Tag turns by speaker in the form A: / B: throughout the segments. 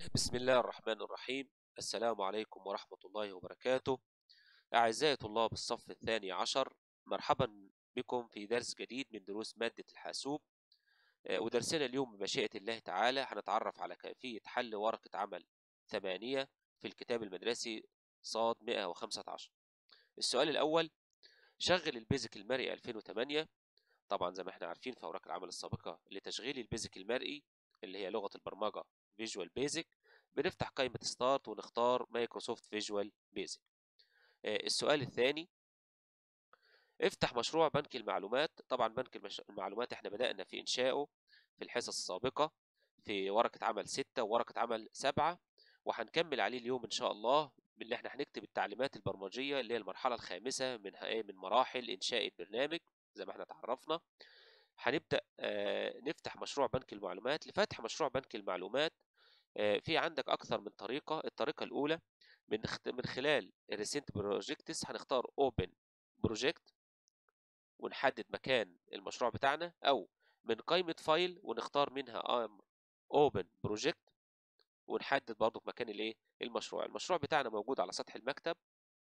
A: بسم الله الرحمن الرحيم السلام عليكم ورحمة الله وبركاته أعزائي طلاب الصف الثاني عشر مرحبا بكم في درس جديد من دروس مادة الحاسوب آه، ودرسنا اليوم بمشيئة الله تعالى هنتعرف على كيفية حل ورقة عمل ثمانية في الكتاب المدرسي صاد 115 السؤال الأول شغل البيزك المرئي 2008 طبعا زي ما احنا عارفين في أوراق العمل السابقة لتشغيل البيزك المرئي اللي هي لغة البرمجة فيجوال بيزك بنفتح قائمة ستارت ونختار مايكروسوفت فيجوال بيزك السؤال الثاني افتح مشروع بنك المعلومات طبعا بنك المش... المعلومات احنا بدأنا في إنشائه في الحصص السابقة في ورقة عمل ستة وورقة عمل سبعة وهنكمل عليه اليوم إن شاء الله باللي احنا هنكتب التعليمات البرمجية اللي هي المرحلة الخامسة من من مراحل إنشاء البرنامج زي ما احنا تعرفنا هنبدأ آه نفتح مشروع بنك المعلومات لفتح مشروع بنك المعلومات آه في عندك أكثر من طريقة الطريقة الأولى من من خلال الريسنت بروجكتس هنختار اوبن بروجكت ونحدد مكان المشروع بتاعنا او من قائمة فايل ونختار منها امر اوبن بروجكت ونحدد برضو مكان الايه المشروع المشروع بتاعنا موجود على سطح المكتب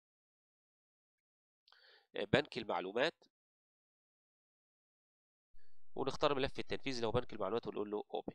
A: بنك المعلومات ونختار ملف التنفيذ اللي هو بنك المعلومات ونقول له اوبن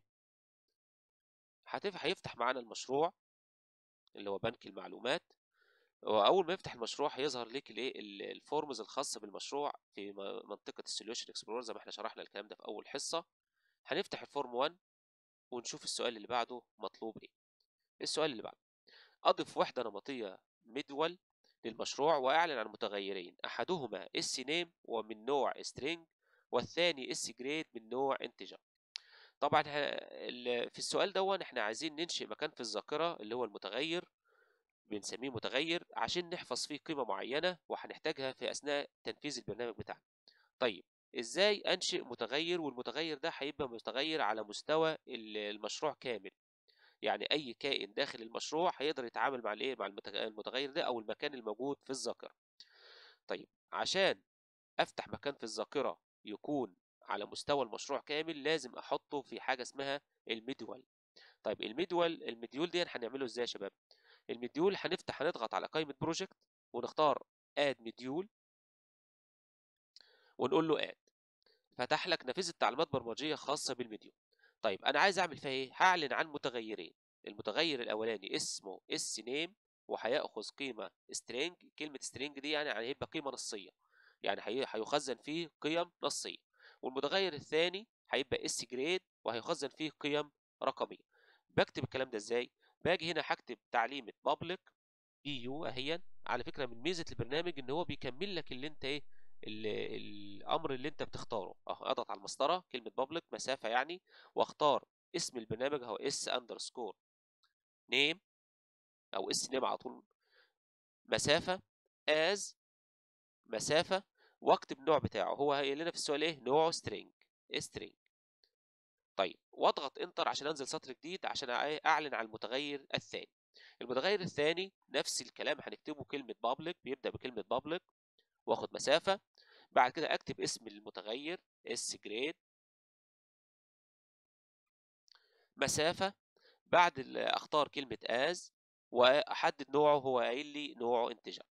A: هيفتح معانا المشروع اللي هو بنك المعلومات واول ما يفتح المشروع هيظهر لك الايه الفورمز الخاصه بالمشروع في منطقه السوليوشن اكسبلورر زي ما احنا شرحنا الكلام ده في اول حصه هنفتح الفورم 1 ونشوف السؤال اللي بعده مطلوب ايه السؤال اللي بعده اضف وحده نمطيه ميدول للمشروع واعلن عن متغيرين احدهما اس نيم ومن نوع string والثاني اس جريد من نوع انتجر طبعا في السؤال دون احنا عايزين ننشئ مكان في الذاكرة اللي هو المتغير بنسميه متغير عشان نحفظ فيه قيمة معينة وهنحتاجها في أثناء تنفيذ البرنامج بتاعنا طيب ازاي انشئ متغير والمتغير ده هيبقى متغير على مستوى المشروع كامل يعني اي كائن داخل المشروع هيقدر يتعامل مع الايه مع المتغير ده او المكان الموجود في الذاكرة طيب عشان افتح مكان في الذاكرة يكون على مستوى المشروع كامل لازم احطه في حاجه اسمها الميدول طيب الميدول المديول دي هنعمله ازاي يا شباب المديول هنفتح هنضغط على قائمه بروجكت ونختار اد مديول ونقول له اد فتح لك نافذه تعليمات برمجيه خاصه بالمديول طيب انا عايز اعمل فيها ايه هعلن عن متغيرين المتغير الاولاني اسمه اس نيم وهياخذ قيمه string كلمه string دي يعني هيبقى قيمه نصيه يعني هيخزن فيه قيم نصيه والمتغير الثاني هيبقى اس جريد وهيخزن فيه قيم رقميه بكتب الكلام ده ازاي باجي هنا هكتب تعليمه public بي يو اهيا على فكره من ميزه البرنامج ان هو بيكمل لك اللي انت ايه اللي الامر اللي انت بتختاره اهو اضغط على المسطره كلمه public مسافه يعني واختار اسم البرنامج هو اس اندرسكور نيم او اس نيم على طول مسافه as مسافه واكتب النوع بتاعه هو هيقول لنا في السؤال ايه نوعه string string طيب واضغط انتر عشان انزل سطر جديد عشان اعلن عن المتغير الثاني المتغير الثاني نفس الكلام هنكتبه كلمة public بيبدأ بكلمة public واخد مسافة بعد كده اكتب اسم المتغير s grade مسافة بعد اختار كلمة as واحدد نوعه هو قايل لي نوعه انتجر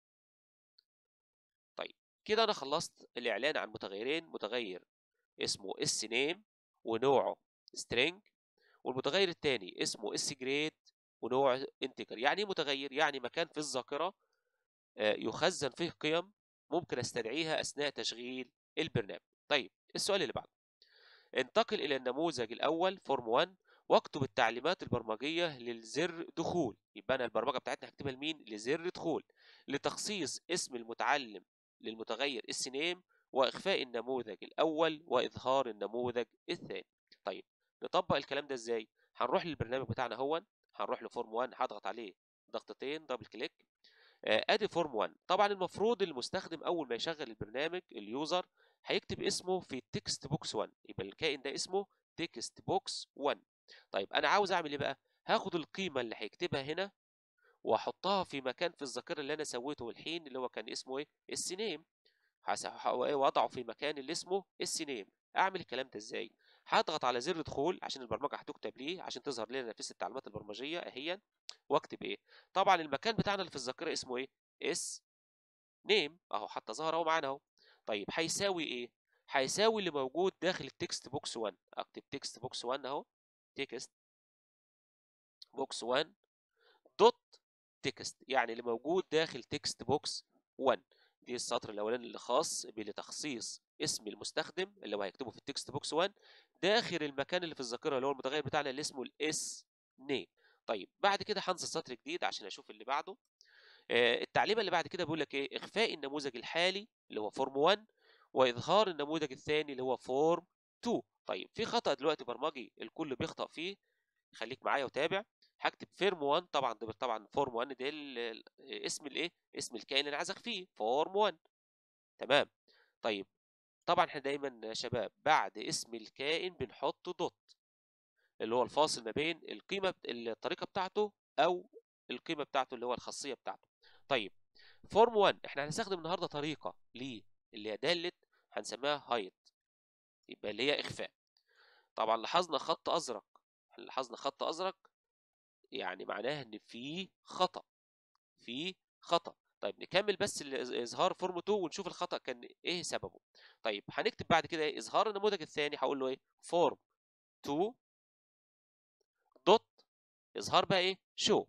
A: كده انا خلصت الاعلان عن متغيرين متغير اسمه اس نيم ونوعه string والمتغير الثاني اسمه اس جريد ونوع انتجر يعني ايه متغير يعني مكان في الذاكره يخزن فيه قيم ممكن استدعيها اثناء تشغيل البرنامج طيب السؤال اللي بعده انتقل الى النموذج الاول فورم 1 واكتب التعليمات البرمجيه للزر دخول يبقى انا البرمجه بتاعتنا هكتبها لمين لزر دخول لتخصيص اسم المتعلم للمتغير اس نيم واخفاء النموذج الاول واظهار النموذج الثاني طيب نطبق الكلام ده ازاي هنروح للبرنامج بتاعنا هون هنروح لفورم 1 هضغط عليه ضغطتين دبل كليك ادي فورم 1 طبعا المفروض المستخدم اول ما يشغل البرنامج اليوزر هيكتب اسمه في تكست بوكس 1 يبقى الكائن ده اسمه تكست بوكس 1 طيب انا عاوز اعمل ايه بقى هاخد القيمه اللي هيكتبها هنا واحطها في مكان في الذاكره اللي انا سويته الحين اللي هو كان اسمه ايه السنيم واضعه في مكان اللي اسمه السنيم اعمل الكلام ده ازاي هضغط على زر دخول عشان البرمجه هتكتب ليه عشان تظهر لنا نفس التعليمات البرمجيه اهي واكتب ايه طبعا المكان بتاعنا اللي في الذاكره اسمه ايه اس نيم اهو حتى ظهر اهو معانا اهو طيب هيساوي ايه هيساوي اللي موجود داخل التكست بوكس 1 اكتب تكست بوكس 1 اهو تكست بوكس 1 دوت تكست يعني اللي موجود داخل تكست بوكس 1 دي السطر الاولاني اللي خاص بتخصيص اسم المستخدم اللي هو هيكتبه في التكست بوكس 1 داخل المكان اللي في الذاكره اللي هو المتغير بتاعنا اللي اسمه الاس نيم طيب بعد كده هنزل سطر جديد عشان اشوف اللي بعده آه التعليمه اللي بعد كده بيقول لك ايه اخفاء النموذج الحالي اللي هو فورم 1 واظهار النموذج الثاني اللي هو فورم 2 طيب في خطا دلوقتي برمجي الكل بيخطأ فيه خليك معايا وتابع هكتب فيرم 1 طبعا ده طبعا فورم 1 ده اسم الايه اسم الكائن اللي انا عايز اخفيه فورم 1 تمام طيب طبعا احنا دايما يا شباب بعد اسم الكائن بنحط دوت اللي هو الفاصل ما بين القيمه الطريقه بتاعته او القيمه بتاعته اللي هو الخاصيه بتاعته طيب فورم 1 احنا هنستخدم النهارده طريقه ليه اللي هي داله هنسميها هايد يبقى اللي هي اخفاء طبعا لاحظنا خط ازرق لاحظنا خط ازرق يعني معناه ان في خطا في خطا طيب نكمل بس اظهار فورم 2 ونشوف الخطا كان ايه سببه طيب هنكتب بعد كده ايه اظهار النموذج الثاني هقول له ايه فورم 2 دوت اظهار بقى ايه شو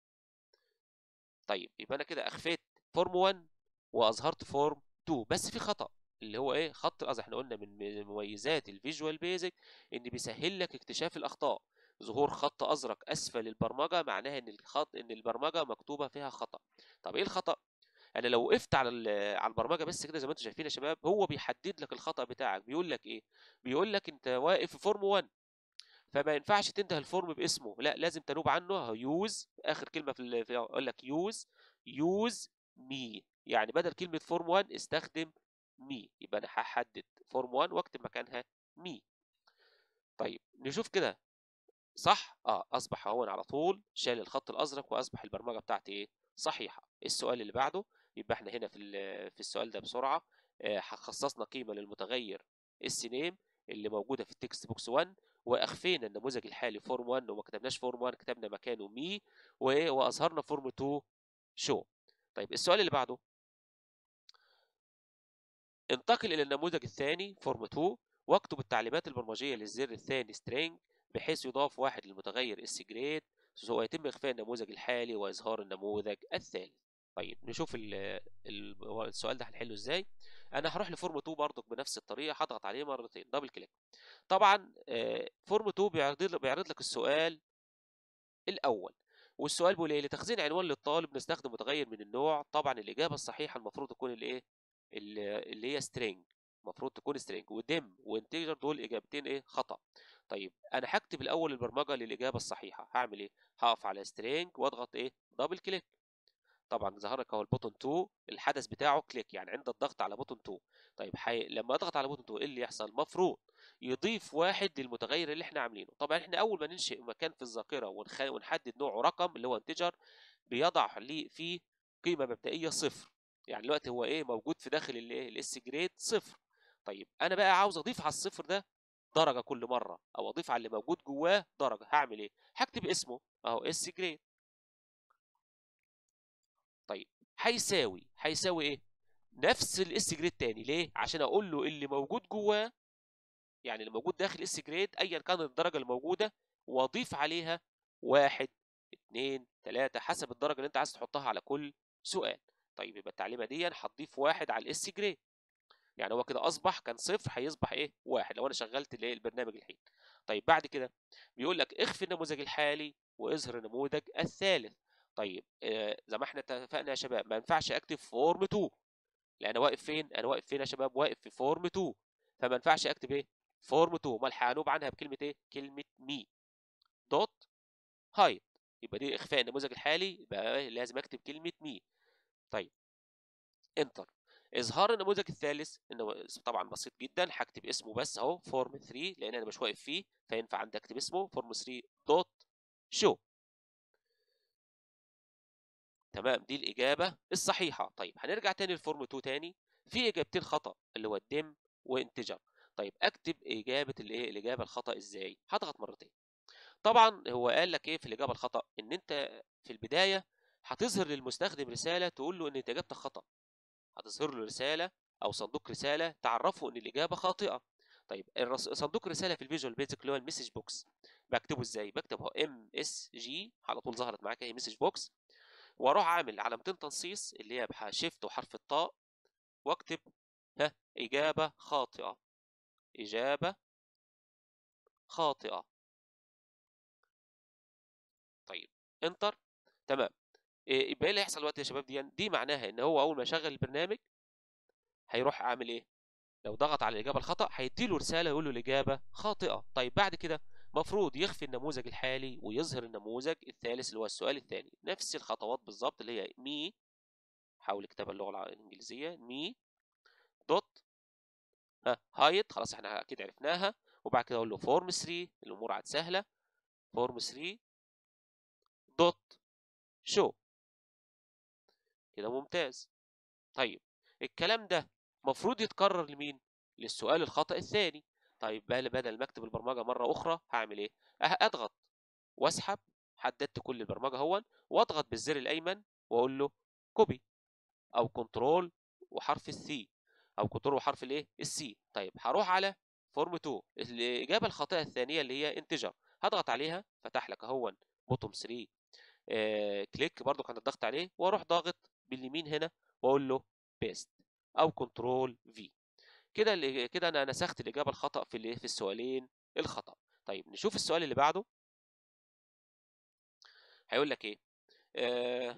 A: طيب يبقى انا كده اخفيت فورم 1 واظهرت فورم 2 بس في خطا اللي هو ايه خط الازرق احنا قلنا من مميزات الفيجوال بيزك ان بيسهل لك اكتشاف الاخطاء ظهور خط ازرق اسفل البرمجه معناها ان الخط ان البرمجه مكتوبه فيها خطا طب ايه الخطا انا لو وقفت على على البرمجه بس كده زي ما انتم شايفين يا شباب هو بيحدد لك الخطا بتاعك بيقول لك ايه بيقول لك انت واقف في فورم 1 فما ينفعش تنده الفورم باسمه لا لازم تنوب عنه يوز اخر كلمه في يقول لك يوز يوز مي يعني بدل كلمه فورم 1 استخدم مي يبقى انا هحدد فورم 1 واكتب مكانها مي طيب نشوف كده صح اه اصبح هون على طول شال الخط الازرق واصبح البرمجه بتاعتي ايه صحيحه السؤال اللي بعده يبقى احنا هنا في في السؤال ده بسرعه آه خصصنا قيمه للمتغير اس نيم اللي موجوده في التكست بوكس 1 واخفينا النموذج الحالي فورم 1 وما كتبناش فورم 1 كتبنا مكانه مي واظهرنا فورم 2 شو طيب السؤال اللي بعده انتقل الى النموذج الثاني فورم 2 واكتب التعليمات البرمجيه للزر الثاني string بحيث يضاف واحد للمتغير اس جريد ويتم اخفاء النموذج الحالي واظهار النموذج الثالث طيب نشوف ال ال السؤال ده هنحله ازاي انا هروح لفورم 2 برضك بنفس الطريقه هضغط عليه مرتين دبل كليك طبعا فورم 2 بيعرض بيعرض لك السؤال الاول والسؤال بيقول ايه لتخزين عنوان للطالب نستخدم متغير من النوع طبعا الاجابه الصحيحه المفروض تكون الايه اللي هي سترينج المفروض تكون سترينج وديم وانتجر دول اجابتين ايه خطا طيب انا هكتب الاول البرمجه للاجابه الصحيحه هعمل ايه هقف على سترينج واضغط ايه دبل كليك طبعا ظهر لك اهو البوتون 2 الحدث بتاعه كليك يعني عند الضغط على بوتون 2 طيب حي... لما اضغط على بوتون 2 ايه اللي يحصل المفروض يضيف واحد للمتغير اللي احنا عاملينه طبعا احنا اول ما ننشئ مكان في الذاكره ونخ... ونحدد نوعه رقم اللي هو انتجر بيضع ليه فيه قيمه مبدئيه صفر يعني دلوقتي هو ايه موجود في داخل الايه الاس جريد صفر طيب انا بقى عاوز اضيف على الصفر ده درجه كل مره او اضيف على اللي موجود جواه درجه هعمل ايه هكتب اسمه اهو اس جريد طيب هيساوي هيساوي ايه نفس الاس جريد تاني ليه عشان اقول له اللي موجود جواه يعني اللي موجود داخل اس جريد ايا كانت الدرجه الموجوده واضيف عليها واحد اتنين تلاته حسب الدرجه اللي انت عايز تحطها على كل سؤال طيب يبقى التعليمه دي هتضيف واحد على الاس جريد يعني هو كده اصبح كان صفر هيصبح ايه واحد لو انا شغلت الايه البرنامج الحين طيب بعد كده بيقول لك اخفي النموذج الحالي واظهر النموذج الثالث طيب آه زي ما احنا اتفقنا يا شباب ما ينفعش اكتب فورم 2 لان انا واقف فين انا واقف فين يا شباب واقف في فورم 2 فما ينفعش اكتب ايه فورم 2 امال هنوب عنها بكلمه ايه كلمه مي دوت هايد يبقى دي اخفاء النموذج الحالي يبقى لازم اكتب كلمه مي طيب انتر اظهار النموذج الثالث انه طبعا بسيط جدا هكتب اسمه بس اهو فورم 3 لان انا مش واقف فيه فينفع عندي اكتب اسمه فورم 3 دوت شو تمام دي الاجابه الصحيحه طيب هنرجع تاني لفورم 2 تاني في اجابتين خطا اللي هو الدم وانتجر طيب اكتب اجابه الايه الاجابه الخطا ازاي هضغط مرتين طبعا هو قال لك ايه في الاجابه الخطا ان انت في البدايه هتظهر للمستخدم رساله تقول له ان انت اجابتك خطا هتظهر له رساله او صندوق رساله تعرفه ان الاجابه خاطئه طيب الرس... صندوق رساله في الفيجوال بيزك اللي هو المسج بوكس بكتبه ازاي بكتب اهو ام اس جي على طول ظهرت معاك اهي مسج بوكس واروح عامل علامتين تنصيص اللي هي شيفت وحرف الطاء واكتب ها اجابه خاطئه اجابه خاطئه طيب انتر تمام إيه يبقى ايه اللي هيحصل دلوقتي يا شباب دي دي معناها ان هو اول ما يشغل البرنامج هيروح عامل ايه لو ضغط على الاجابه الخطا هيديله رساله يقول له الاجابه خاطئه طيب بعد كده مفروض يخفي النموذج الحالي ويظهر النموذج الثالث اللي هو السؤال الثاني نفس الخطوات بالظبط اللي هي مي حاول كتابة اللغه الانجليزيه مي دوت ها هايد خلاص احنا اكيد عرفناها وبعد كده اقول له فورم 3 الامور عاد سهله فورم 3 دوت شو كده ممتاز طيب الكلام ده مفروض يتكرر لمين للسؤال الخطأ الثاني طيب بدل ما اكتب البرمجة مرة أخرى هعمل إيه أضغط وأسحب حددت كل البرمجة هون وأضغط بالزر الأيمن وأقول له كوبي أو كنترول وحرف السي أو كنترول وحرف الإيه السي طيب هروح على فورم 2 الإجابة الخاطئة الثانية اللي هي انتجر هضغط عليها فتح لك اهون بوتوم 3 آه كليك برضو كان الضغط عليه واروح ضاغط باليمين هنا واقول له بيست او كنترول في كده كده انا نسخت الاجابه الخطا في في السؤالين الخطا طيب نشوف السؤال اللي بعده هيقول لك ايه آه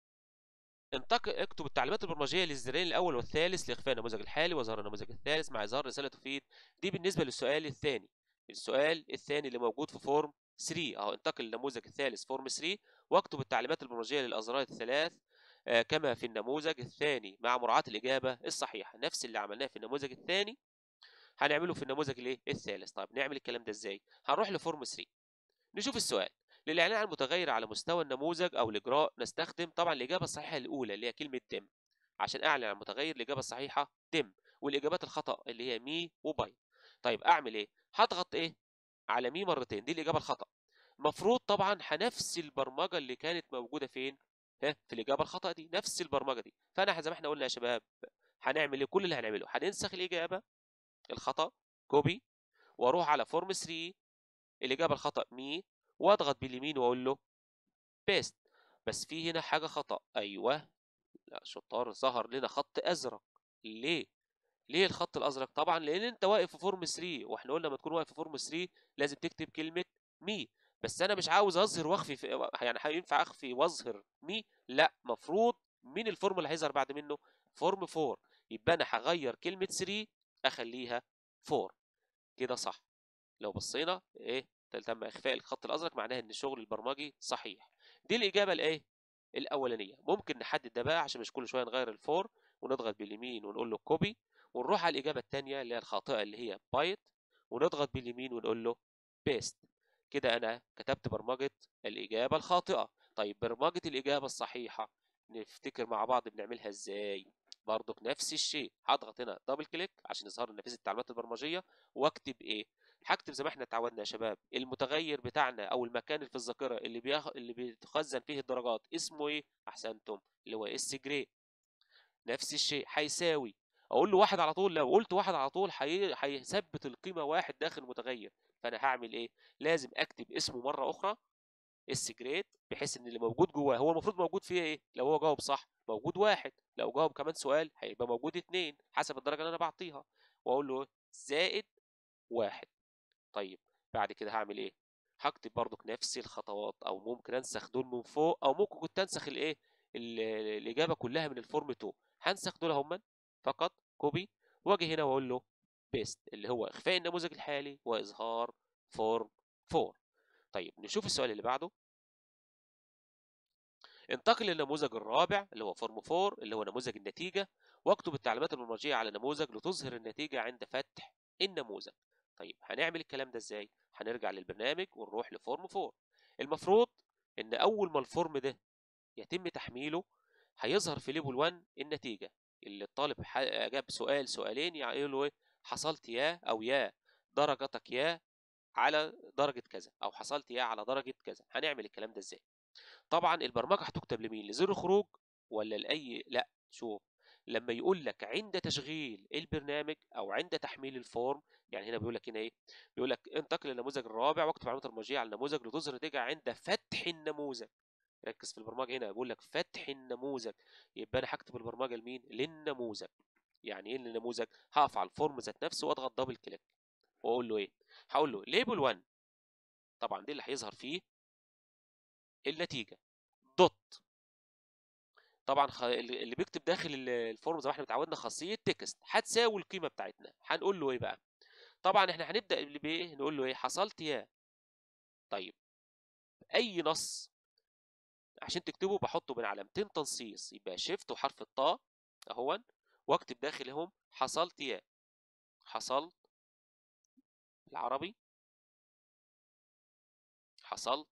A: انتق... اكتب التعليمات البرمجيه للزرين الاول والثالث لاخفاء النموذج الحالي وظهر النموذج الثالث مع اظهار رساله تفيد دي بالنسبه للسؤال الثاني السؤال الثاني اللي موجود في فورم 3 اهو انتقل للنموذج الثالث فورم 3 واكتب التعليمات البرمجيه للازرار الثلاث آه كما في النموذج الثاني مع مراعاه الاجابه الصحيحه نفس اللي عملناه في النموذج الثاني هنعمله في النموذج الايه الثالث طيب نعمل الكلام ده ازاي هنروح لفورم 3 نشوف السؤال للاعلان عن المتغير على مستوى النموذج او الاجراء نستخدم طبعا الاجابه الصحيحه الاولى اللي هي كلمه دم عشان اعلن عن المتغير الاجابه الصحيحه دم والاجابات الخطا اللي هي مي وباي طيب اعمل ايه هضغط ايه على مي مرتين دي الاجابه الخطا المفروض طبعا هنفس البرمجه اللي كانت موجوده فين ها في الاجابه الخطا دي نفس البرمجه دي فانا زي ما احنا قلنا يا شباب هنعمل ايه كل اللي هنعمله هننسخ الاجابه الخطا كوبي واروح على فورم 3 الاجابه الخطا مي واضغط باليمين واقول له بيست بس في هنا حاجه خطا ايوه لا شطار ظهر لنا خط ازرق ليه ليه الخط الازرق طبعا لان انت واقف في فورم 3 واحنا قلنا لما تكون واقف في فورم 3 لازم تكتب كلمه مي بس انا مش عاوز اظهر واخفي في يعني هينفع اخفي واظهر مي لا مفروض مين الفورم اللي هيظهر بعد منه فورم 4 يبقى انا هغير كلمه 3 اخليها 4 كده صح لو بصينا ايه تم اخفاء الخط الازرق معناه ان الشغل البرمجي صحيح دي الاجابه الايه الاولانيه ممكن نحدد ده بقى عشان مش كل شويه نغير الفور ونضغط باليمين ونقول له كوبي ونروح على الاجابه الثانيه اللي هي الخاطئه اللي هي بايت ونضغط باليمين ونقول له بيست كده انا كتبت برمجه الاجابه الخاطئه طيب برمجه الاجابه الصحيحه نفتكر مع بعض بنعملها ازاي برضك نفس الشيء هضغط هنا دبل كليك عشان يظهر لي نافذه التعليمات البرمجيه واكتب ايه هكتب زي ما احنا اتعودنا يا شباب المتغير بتاعنا او المكان اللي في الذاكره اللي بيخ... اللي بيتخزن فيه الدرجات اسمه ايه احسنتم اللي هو اس جري نفس الشيء هيساوي اقول له واحد على طول لو قلت واحد على طول هيثبت القيمه واحد داخل المتغير فانا هعمل ايه لازم اكتب اسمه مره اخرى اس جريد بحيث ان اللي موجود جواه هو المفروض موجود فيه ايه لو هو جاوب صح موجود واحد لو جاوب كمان سؤال هيبقى موجود اتنين حسب الدرجه اللي انا بعطيها واقول له زائد واحد طيب بعد كده هعمل ايه هكتب برضك نفس الخطوات او ممكن انسخ دول من فوق او ممكن كنت انسخ الايه الاجابه كلها من الفورم 2 هنسخ دول هم فقط كوبي واجي هنا واقول له بيست اللي هو اخفاء النموذج الحالي واظهار فورم 4 طيب نشوف السؤال اللي بعده انتقل للنموذج الرابع اللي هو فورم 4 اللي هو نموذج النتيجه واكتب التعليمات البرمجيه على نموذج لتظهر النتيجه عند فتح النموذج طيب هنعمل الكلام ده ازاي هنرجع للبرنامج ونروح لفورم 4 المفروض ان اول ما الفورم ده يتم تحميله هيظهر في ليبل 1 النتيجه اللي الطالب جاب سؤال سؤالين يقول له ايه حصلت يا او يا درجتك يا على درجة كذا او حصلت يا على درجة كذا هنعمل الكلام ده ازاي طبعا البرمجة هتكتب لمين لزر خروج ولا لأي لا شوف لما يقول لك عند تشغيل البرنامج او عند تحميل الفورم يعني هنا بيقول لك هنا ايه بيقول لك انتقل للنموذج الرابع واكتب علامه المرجعيه على النموذج لتظهر نتيجه عند فتح النموذج ركز في البرمجه هنا بيقول لك فتح النموذج يبقى انا هكتب البرمجه لمين للنموذج يعني ايه النموذج هقف على الفورم ذات نفسه واضغط دبل كليك واقول له ايه هقول له ليبل 1 طبعا دي اللي هيظهر فيه النتيجه دوت طبعا خ... اللي بيكتب داخل الفورم زي ما احنا متعودنا خاصيه تكست هتساوي القيمه بتاعتنا هنقول له ايه بقى طبعا احنا هنبدا اللي بايه نقول له ايه حصلت يا طيب اي نص عشان تكتبه بحطه بين علامتين تنصيص يبقى شيفت وحرف الطاء اهون واكتب داخلهم حصلت يا حصلت العربي حصلت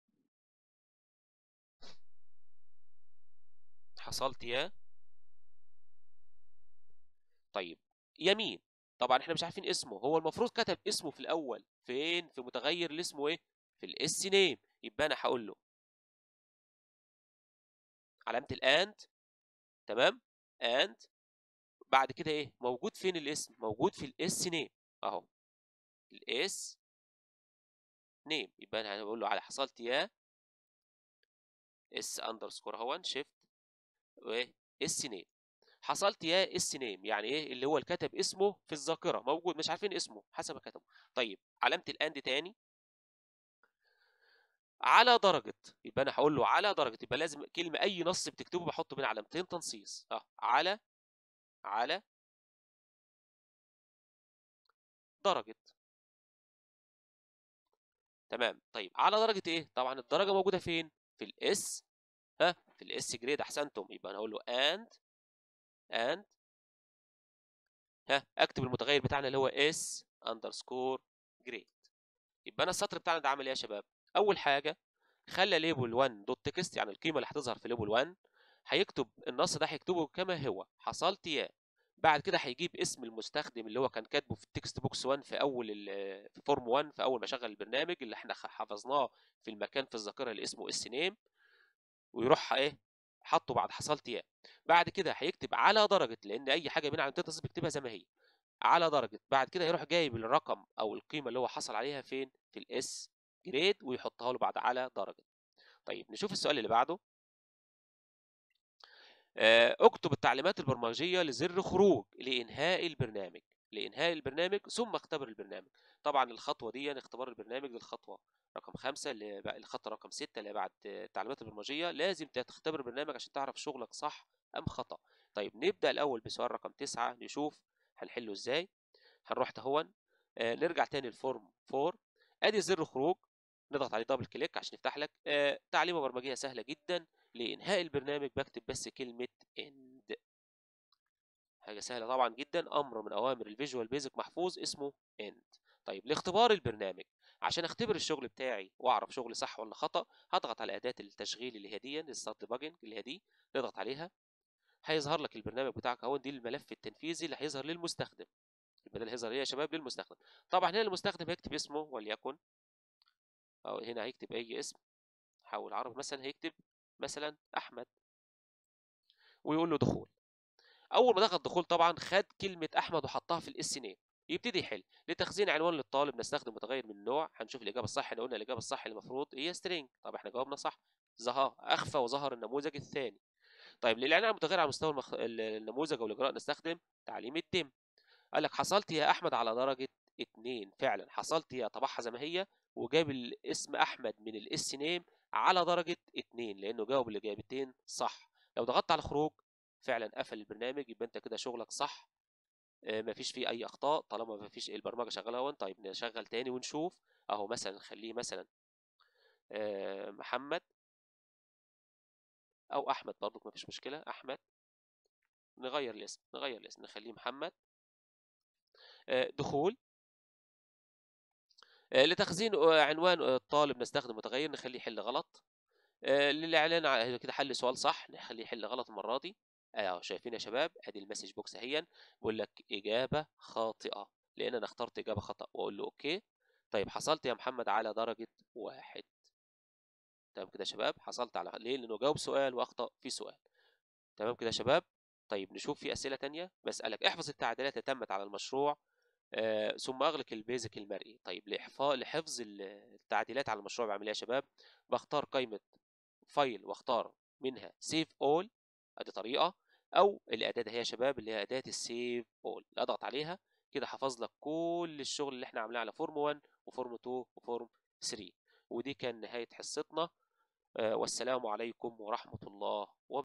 A: حصلت يا طيب يمين طبعا احنا مش عارفين اسمه هو المفروض كتب اسمه في الاول فين في متغير اللي اسمه ايه في الاس نيم يبقى انا هقول له علامه الاند تمام اند بعد كده ايه موجود فين الاسم موجود في الاس نيم اهو الاس نيم يبقى انا هقول له على حصلت يا اس اندرسكور اهو شيفت وايه اس نيم حصلت يا اس نيم يعني ايه اللي هو اللي كتب اسمه في الذاكره موجود مش عارفين اسمه حسب ما كتبه طيب علامه الاند تاني على درجه يبقى انا هقول له على درجه يبقى لازم كلمه اي نص بتكتبه بحطه بين علامتين تنصيص اه على على درجه تمام طيب على درجه ايه طبعا الدرجه موجوده فين في الاس ها في الاس جريد احسنتم يبقى انا هقول له اند اند ها اكتب المتغير بتاعنا اللي هو اس اندرسكور جريد يبقى انا السطر بتاعنا ده عامل ايه يا شباب اول حاجه خلى ليبل 1 دوت تكست يعني القيمه اللي هتظهر في ليبل 1 هيكتب النص ده هيكتبه كما هو حصلت يا بعد كده هيجيب اسم المستخدم اللي هو كان كاتبه في التكست بوكس 1 في اول في فورم 1 في اول ما شغل البرنامج اللي احنا حفظناه في المكان في الذاكره اللي اسمه اس نيم ويروح ايه حطه بعد حصلت يا بعد كده هيكتب على درجه لان اي حاجه بين علامتين تصل بيكتبها زي ما هي على درجه بعد كده يروح جايب الرقم او القيمه اللي هو حصل عليها فين في الاس جريد ويحطها له بعد على درجه طيب نشوف السؤال اللي بعده اكتب التعليمات البرمجيه لزر خروج لانهاء البرنامج لانهاء البرنامج ثم اختبر البرنامج طبعا الخطوه دي اختبار البرنامج دي الخطوه رقم خمسة اللي بقى الخطوه رقم ستة اللي بعد التعليمات البرمجيه لازم تختبر البرنامج عشان تعرف شغلك صح ام خطا طيب نبدا الاول بسؤال رقم تسعة نشوف هنحله ازاي هنروح تهون آه نرجع تاني الفورم 4 ادي زر خروج نضغط عليه دبل كليك عشان يفتح لك آه تعليمه برمجيه سهله جدا لانهاء البرنامج بكتب بس كلمه end حاجه سهله طبعا جدا امر من اوامر الفيجوال بيزك محفوظ اسمه end طيب لاختبار البرنامج عشان اختبر الشغل بتاعي واعرف شغلي صح ولا خطا هضغط على اداه التشغيل اللي هي دي الستارت ديباجنج اللي هي دي نضغط عليها هيظهر لك البرنامج بتاعك اهو دي الملف التنفيذي اللي هيظهر للمستخدم البدل هيظهر ايه يا شباب للمستخدم طبعا هنا المستخدم هيكتب اسمه وليكن او هنا هيكتب اي اسم حول عربي مثلا هيكتب مثلا احمد ويقول له دخول اول ما ضغط دخول طبعا خد كلمه احمد وحطها في الاس نيم يبتدي يحل لتخزين عنوان للطالب نستخدم متغير من النوع هنشوف الاجابه الصح احنا قلنا الاجابه الصح المفروض هي سترينج طب احنا جاوبنا صح ظهر اخفى وظهر النموذج الثاني طيب للاعلان عن المتغير على مستوى المخ... النموذج او الاجراء نستخدم تعليم التم قال لك حصلت يا احمد على درجه اتنين فعلا حصلت يا طبعها زي ما هي وجاب الاسم احمد من الاس نيم على درجه اتنين لانه جاوب الاجابتين صح لو ضغطت على خروج فعلا قفل البرنامج يبقى انت كده شغلك صح مفيش فيه اي اخطاء طالما مفيش البرمجه شغاله اهو طيب نشغل تاني ونشوف اهو مثلا نخليه مثلا محمد او احمد برضك مفيش مشكله احمد نغير الاسم نغير الاسم نخليه محمد دخول لتخزين عنوان الطالب نستخدم متغير نخليه يحل غلط للاعلان كده حل سؤال صح نخليه يحل غلط المره دي اهو شايفين يا شباب ادي المسج بوكس اهيا بيقول لك اجابه خاطئه لان انا اخترت اجابه خطا واقول له اوكي طيب حصلت يا محمد على درجه واحد تمام كده يا شباب حصلت على ليه لانه جاوب سؤال واخطا في سؤال تمام كده يا شباب طيب نشوف في اسئله تانية بسالك احفظ التعديلات اللي تمت على المشروع آه ثم اغلق البيزك المرئي طيب لإحفاظ لحفظ التعديلات على المشروع بعمل ايه يا شباب بختار قائمه فايل واختار منها سيف اول ادي طريقه او الاداه هي يا شباب اللي هي اداه السيف اول اضغط عليها كده حفظ لك كل الشغل اللي احنا عاملينه على فورم 1 وفورم 2 وفورم 3 ودي كان نهايه حصتنا آه والسلام عليكم ورحمه الله وبركاته